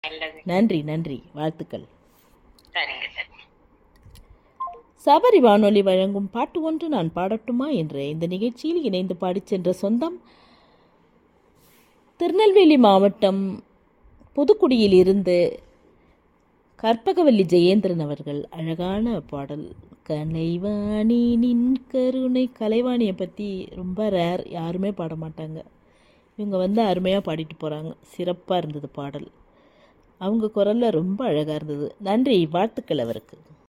நல்லது நன்றி நன்றி வாழ்த்துக்கள் சரிங்க சரி சபரி வானொலி வழங்கும் பாட்டு ஒன்று நான் பாடட்டுமா என்ற இந்த நிகழ்ச்சியில் இணைந்து பாடிச் சென்ற சொந்தம் திருநெல்வேலி மாவட்டம் புதுக்குடியில் இருந்து கற்பகவல்லி ஜெயேந்திரன் அவர்கள் அழகான பாடல் கலைவாணி நின் கருணை கலைவாணியை பற்றி ரொம்ப ரேர் யாருமே பாட மாட்டாங்க இவங்க வந்து அருமையாக பாடிட்டு போகிறாங்க சிறப்பாக இருந்தது பாடல் அவங்க குரலில் ரொம்ப அழகாக இருந்தது நன்றி வாழ்த்துக்கள் அவருக்கு